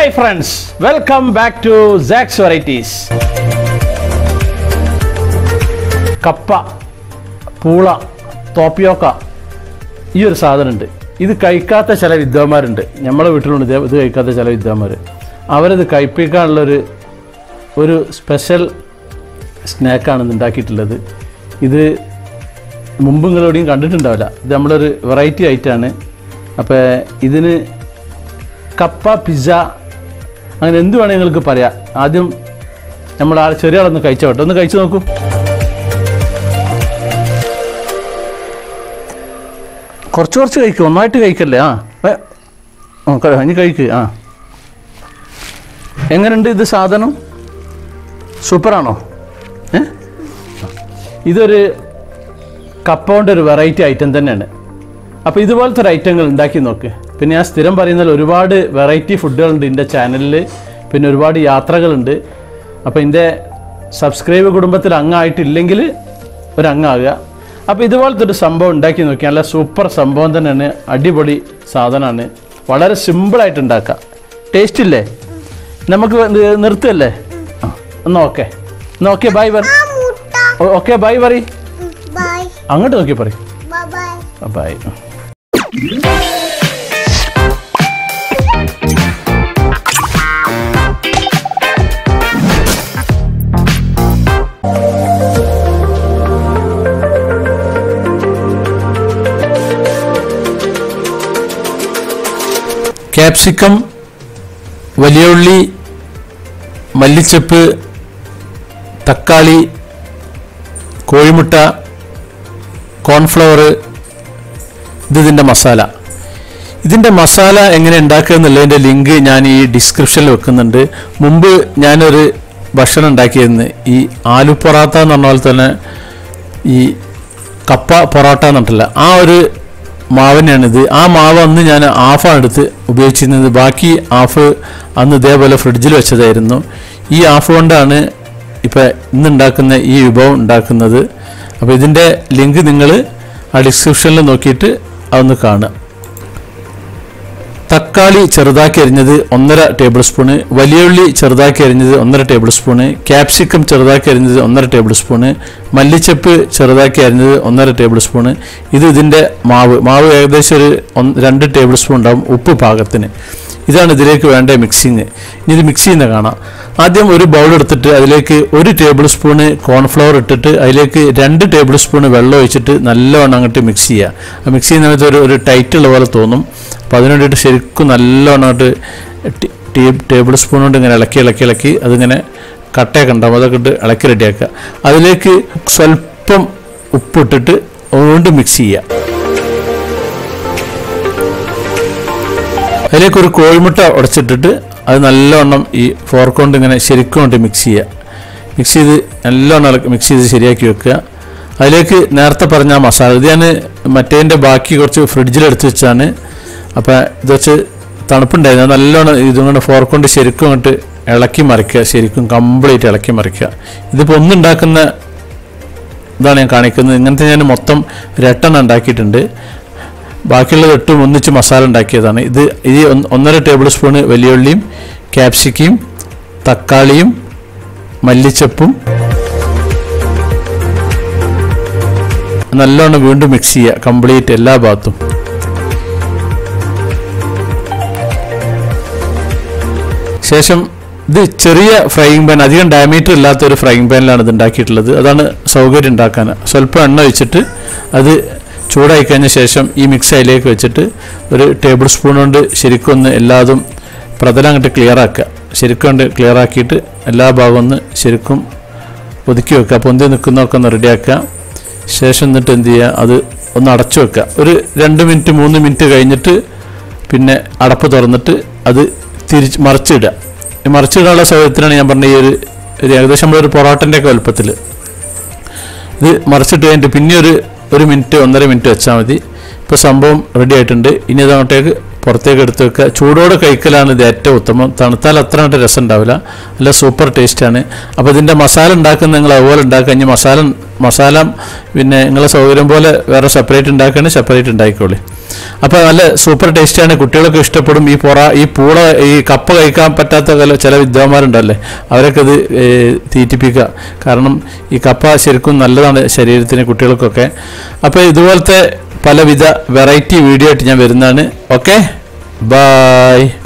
Hi friends welcome back to സാക്സ് varieties കപ്പ പൂള തോപ്പിയോക്ക ഈ ഒരു സാധനമുണ്ട് ഇത് കഴിക്കാത്ത ചില വിദ്വാന്മാരുണ്ട് നമ്മളെ വീട്ടിലുണ്ട് ഇത് ഇത് കഴിക്കാത്ത ചില വിദ്വാന്മാർ അവരത് കഴിപ്പിക്കാനുള്ളൊരു ഒരു സ്പെഷ്യൽ സ്നാക്കാണ് ഇന്ന് ഉണ്ടാക്കിയിട്ടുള്ളത് ഇത് മുമ്പ് നിങ്ങളെവിടെയും കണ്ടിട്ടുണ്ടാവില്ല ഇത് നമ്മളൊരു വെറൈറ്റി ആയിട്ടാണ് അപ്പോൾ ഇതിന് കപ്പ പിസ്സ അങ്ങനെ എന്ത് വേണമെങ്കിൽ നിങ്ങൾക്ക് പറയാം ആദ്യം നമ്മൾ ആ ചെറിയ ആളൊന്ന് കഴിച്ചോട്ടെ ഒന്ന് കഴിച്ചു നോക്കൂ കുറച്ച് കുറച്ച് കഴിക്കും ഒന്നായിട്ട് കഴിക്കല്ലേ ആ ഏ, ആ, ക- ഇനി കഴിക്ക് ആ എങ്ങനെയുണ്ട് ഇത് സാധനം സൂപ്പറാണോ ഏ ഇതൊരു കപ്പ കൊണ്ട് ഒരു വെറൈറ്റി ഐറ്റം തന്നെയാണ് അപ്പോൾ ഇതുപോലത്തെ ഒരു ഐറ്റങ്ങൾ ഉണ്ടാക്കി നോക്ക് പിന്നെ ഞാൻ സ്ഥിരം പറയുന്നതിൽ ഒരുപാട് വെറൈറ്റി ഫുഡുകളുണ്ട് എൻ്റെ ചാനലിൽ പിന്നെ ഒരുപാട് യാത്രകളുണ്ട് അപ്പോൾ എൻ്റെ സബ്സ്ക്രൈബ് കുടുംബത്തിൽ അംഗമായിട്ടില്ലെങ്കിൽ ഒരു അംഗമാകുക അപ്പോൾ ഇതുപോലത്തെ ഒരു സംഭവം ഉണ്ടാക്കി നോക്കി നല്ല സൂപ്പർ സംഭവം തന്നെയാണ് അടിപൊളി സാധനമാണ് വളരെ സിമ്പിളായിട്ട് ഉണ്ടാക്കാം ടേസ്റ്റ് ഇല്ലേ നമുക്ക് നി- നിർത്തുകയല്ലേ ആ എന്നാൽ ഓക്കെ എന്നാൽ ഓക്കെ ബൈ പറ ഓക്കെ ബൈ പറ Bye. അങ്ങോട്ട് നോക്കി പറയും Bye bye. ബൈ ക്യാപ്സിക്കം വലിയ ഉള്ളി മല്ലിച്ചപ്പ് തക്കാളി കോഴിമുട്ട കോൺഫ്ലവർ ഇത് ഇതിൻ്റെ മസാല ഇതിൻ്റെ മസാല എങ്ങനെ ഉണ്ടാക്കുക എന്നുള്ളതിൻ്റെ ലിങ്ക് ഞാൻ ഈ ഡിസ്ക്രിപ്ഷനിൽ വെക്കുന്നുണ്ട് മുമ്പ് ഞാനൊരു ഭക്ഷണം ഉണ്ടാക്കിയിരുന്നു ഈ ആലു പൊറാത്ത എന്ന് പറഞ്ഞ പോലെ തന്നെ ഈ കപ്പ പൊറോട്ട എന്നിട്ടില്ല ആ ഒരു മാവിനാണിത് ആ മാവ് അന്ന് ഞാൻ ഹാഫാണ് എടുത്ത് ഉപയോഗിച്ചിരുന്നത് ബാക്കി ഹാഫ് അന്ന് ഇതേപോലെ ഫ്രിഡ്ജിൽ വെച്ചതായിരുന്നു ഈ ഹാഫ് കൊണ്ടാണ് ഇപ്പം ഇന്ന് ഉണ്ടാക്കുന്ന ഈ വിഭവം ഉണ്ടാക്കുന്നത് അപ്പോൾ ഇതിൻ്റെ ലിങ്ക് നിങ്ങൾ ആ ഡിസ്ക്രിപ്ഷനിൽ നോക്കിയിട്ട് അതൊന്ന് കാണുക തക്കാളി ചെറുതാക്കി അരിഞ്ഞത് ഒന്നര ടേബിൾ സ്പൂണ് വലിയുള്ളി ചെറുതാക്കി അരിഞ്ഞത് ഒന്നര ടേബിൾ സ്പൂണ് ക്യാപ്സിക്കം ചെറുതാക്കി അരിഞ്ഞത് ഒന്നര ടേബിൾ സ്പൂണ് മല്ലിച്ചപ്പ് ചെറുതാക്കി അരിഞ്ഞത് ഒന്നര ടേബിൾ സ്പൂണ് ഇത് ഇതിൻ്റെ മാവ് മാവ് ഏകദേശം ഒരു ഒന്ന് രണ്ട് ടേബിൾ സ്പൂൺ ഉണ്ടാവും ഉപ്പ് പാകത്തിന് ഇതാണ് ഇതിലേക്ക് വേണ്ട മിക്സിങ് ഇനി ഇത് മിക്സ് ചെയ്യുന്ന കാണാം ആദ്യം ഒരു ബൗൾ എടുത്തിട്ട് അതിലേക്ക് ഒരു ടേബിൾ സ്പൂണ് കോൺഫ്ലവർ ഇട്ടിട്ട് അതിലേക്ക് രണ്ട് ടേബിൾ സ്പൂണ് വെള്ളം ഒഴിച്ചിട്ട് നല്ലവണ്ണം അങ്ങോട്ട് മിക്സ് ചെയ്യുക ആ മിക്സ് ചെയ്യുന്ന സമയത്ത് ഒരു ഒരു ടൈറ്റ് ഉള്ള പോലെ തോന്നും അപ്പോൾ അതിന് വേണ്ടിയിട്ട് ശരിക്കും നല്ലവണ്ണം അങ്ങോട്ട് ടി- ടീ- ടേബിൾ സ്പൂൺ കൊണ്ട് ഇങ്ങനെ ഇളക്കി ഇളക്കി ഇളക്കി അതിങ്ങനെ കട്ടയൊക്കെ ഉണ്ടാവും അതൊക്കെ ഇട്ട് ഇളക്കി റെഡിയാക്കുക അതിലേക്ക് സ്വല്പം ഉപ്പിട്ടിട്ട് വീണ്ടും മിക്സ് ചെയ്യുക അതിലേക്ക് ഒരു കോഴിമുട്ട ഉടച്ചിട്ടിട്ട് അത് നല്ലവണ്ണം ഈ ഫോർക്ക് കൊണ്ട് ഇങ്ങനെ ശരിക്കും കൊണ്ട് മിക്സ് ചെയ്യുക മിക്സ് ചെയ്ത് നല്ലവണ്ണം ഇളക്കി മിക്സ് ചെയ്ത് ശരിയാക്കി വെക്കുക അതിലേക്ക് നേരത്തെ പറഞ്ഞ ആ മസാല ഇത് ഞാൻ മറ്റേതിൻ്റെ ബാക്കി കുറച്ച് ഫ്രിഡ്ജിൽ എടുത്ത് വെച്ചാണ് അപ്പോൾ ഇത് വെച്ച് തണുപ്പുണ്ടായിരുന്നു അത് നല്ലോണം ഇതും കൊണ്ട് ഫോർക്ക് കൊണ്ട് ശരിക്കും അങ്ങോട്ട് ഇളക്കി മറിക്കുക ശരിക്കും കംപ്ലീറ്റ് ഇളക്കി മറിക്കുക ഇതിപ്പോൾ ഒന്നുണ്ടാക്കുന്ന ഇതാണ് ഞാൻ കാണിക്കുന്നത് ഇങ്ങനത്തെ ഞാൻ മൊത്തം രണ്ടെണ്ണം ഉണ്ടാക്കിയിട്ടുണ്ട് ബാക്കിയുള്ളത് എട്ടും ഒന്നിച്ച് മസാല ഉണ്ടാക്കിയതാണ് ഇത് ഈ ഒന്ന് ഒന്നര ടേബിൾ സ്പൂണ് വലിയുള്ളിയും ക്യാപ്സിക്കയും തക്കാളിയും മല്ലിച്ചപ്പും നല്ലോണം വീണ്ടും മിക്സ് ചെയ്യുക കംപ്ലീറ്റ് എല്ലാ ഭാഗത്തും ശേഷം ഇത് ചെറിയ ഫ്രൈയിങ് പാൻ അധികം ഡയമീറ്റർ ഇല്ലാത്ത ഒരു ഫ്രൈയിങ് പാനിലാണ് ഇത് ഉണ്ടാക്കിയിട്ടുള്ളത് അതാണ് സൗകര്യം ഉണ്ടാക്കാൻ സ്വല്പം എണ്ണ വെച്ചിട്ട് അത് ചൂടായി കഴിഞ്ഞ ശേഷം ഈ മിക്സ് അതിലേക്ക് വെച്ചിട്ട് ഒരു ടേബിൾ സ്പൂൺ കൊണ്ട് ശരിക്കും ഒന്ന് എല്ലാതും പ്രതലം അങ്ങോട്ട് ക്ലിയർ ആക്കുക ശരിക്കും കൊണ്ട് ക്ലിയർ ആക്കിയിട്ട് എല്ലാ ഭാഗവും ഒന്ന് ശരിക്കും ഒതുക്കി വെക്കുക പൊന്തി നിൽക്കുന്നതൊക്കെ ഒന്ന് റെഡിയാക്കുക ശേഷം എന്നിട്ട് എന്ത് ചെയ്യുക അത് ഒന്ന് അടച്ചു വെക്കുക ഒരു രണ്ട് മിനിറ്റ് മൂന്ന് മിനിറ്റ് കഴിഞ്ഞിട്ട് പിന്നെ അടപ്പ് തുറന്നിട്ട് അത് തിരിച്ച് മറിച്ചിടുക ഈ മറിച്ചിടാനുള്ള സൗകര്യത്തിനാണ് ഞാൻ പറഞ്ഞ ഈ ഒരു ഒരു ഏകദേശം നമ്മളൊരു പൊറോട്ടൻ്റെ ഒക്കെ വലുപ്പത്തിൽ ഇത് മറിച്ചിട്ട് കഴിഞ്ഞിട്ട് പിന്നെ ഒരു ഒരു മിനിറ്റ് ഒന്നര മിനിറ്റ് വെച്ചാൽ മതി ഇപ്പോൾ സംഭവം റെഡി ആയിട്ടുണ്ട് ഇനി അത് അങ്ങോട്ടേക്ക് പുറത്തേക്ക് എടുത്ത് വെക്കുക ചൂടോടെ കഴിക്കലാണ് ഇത് ഏറ്റവും ഉത്തമം തണുത്താൽ അത്ര അങ്ങോട്ട് രസം ഉണ്ടാവില്ല നല്ല സൂപ്പർ ടേസ്റ്റാണ് അപ്പോൾ ഇതിൻ്റെ മസാല ഉണ്ടാക്കുന്ന നിങ്ങൾ അതുപോലെ ഉണ്ടാക്കുക ഇനി മസാല മസാല പിന്നെ നിങ്ങളെ സൗകര്യം പോലെ വേറെ സെപ്പറേറ്റ് ഉണ്ടാക്കുകയാണെങ്കിൽ സെപ്പറേറ്റ് ഉണ്ടാക്കിക്കോളി അപ്പോൾ നല്ല സൂപ്പർ ടേസ്റ്റിയാണ് കുട്ടികളൊക്കെ ഇഷ്ടപ്പെടും ഈ പൊറ ഈ പൂള ഈ കപ്പ കഴിക്കാൻ പറ്റാത്ത ചില- ചില വിദ്വാന്മാരുണ്ടല്ലേ അവരൊക്കെ ഇത് ഏഹ്, തീറ്റിപ്പിക്കുക കാരണം ഈ കപ്പ ശരിക്കും നല്ലതാണ് ശരീരത്തിന് കുട്ടികൾക്കൊക്കെ അപ്പോൾ ഇതുപോലത്തെ പലവിധ വെറൈറ്റി വീഡിയോ ആയിട്ട് ഞാൻ വരുന്നതാണ് ഓക്കെ ബായ്